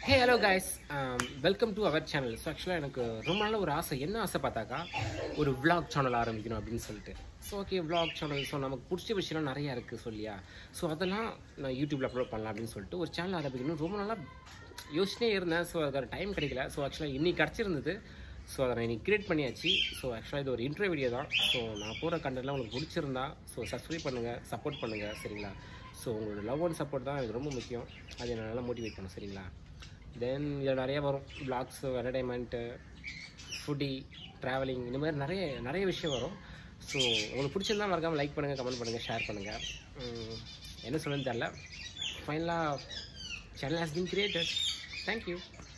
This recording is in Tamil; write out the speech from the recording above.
hey hello guys welcome to our channel so ஆக்சுவலாக எனக்கு ரொம்ப நாள் ஒரு ஆசை என்ன ஆசை பார்த்தாக்கா ஒரு vlog சேனல் ஆரம்பிக்கணும் அப்படின்னு சொல்லிட்டு so okay vlog channel so நமக்கு பிடிச்ச விஷயம்லாம் நிறையா இருக்குது சொல்லியா ஸோ அதெல்லாம் நான் யூடியூப்பில் அப்லோட் பண்ணலாம் அப்படின்னு சொல்லிட்டு ஒரு சேனல் ஆரம்பிக்கணும் ரொம்ப நாளாக யோசிச்சிட்டே இருந்தேன் ஸோ அதுக்கான டைம் கிடைக்கல ஸோ ஆக்சுவலாக இன்னைக்கு கிடச்சிருந்தது ஸோ அதை நான் இன்னைக்கு கிரியேட் பண்ணியாச்சு ஸோ ஆக்சுவலாக இது ஒரு இன்டர்வியூ வீடியோ தான் ஸோ நான் போகிற கண்டென்ட்லாம் உங்களுக்கு பிடிச்சிருந்தா ஸோ சப்ஸ்கிரைப் பண்ணுங்கள் சப்போர்ட் பண்ணுங்கள் சரிங்களா ஸோ உங்களோட லவ் அண்ட் சப்போர்ட் தான் எனக்கு ரொம்ப முக்கியம் அதை நான் நல்லா மோட்டிவேட் பண்ணும் சரிங்களா தென் இதில் நிறைய வரும் vlogs என்டர்டைன்மெண்ட்டு ஃபுட்டி ட்ராவலிங் இந்த மாதிரி நிறைய நிறைய விஷயம் வரும் ஸோ உங்களுக்கு பிடிச்சிருந்தா மறக்காமல் லைக் பண்ணுங்கள் கமெண்ட் பண்ணுங்கள் ஷேர் பண்ணுங்கள் என்ன சொல்லுன்னு தெரில ஃபைனலாக channel has been created thank you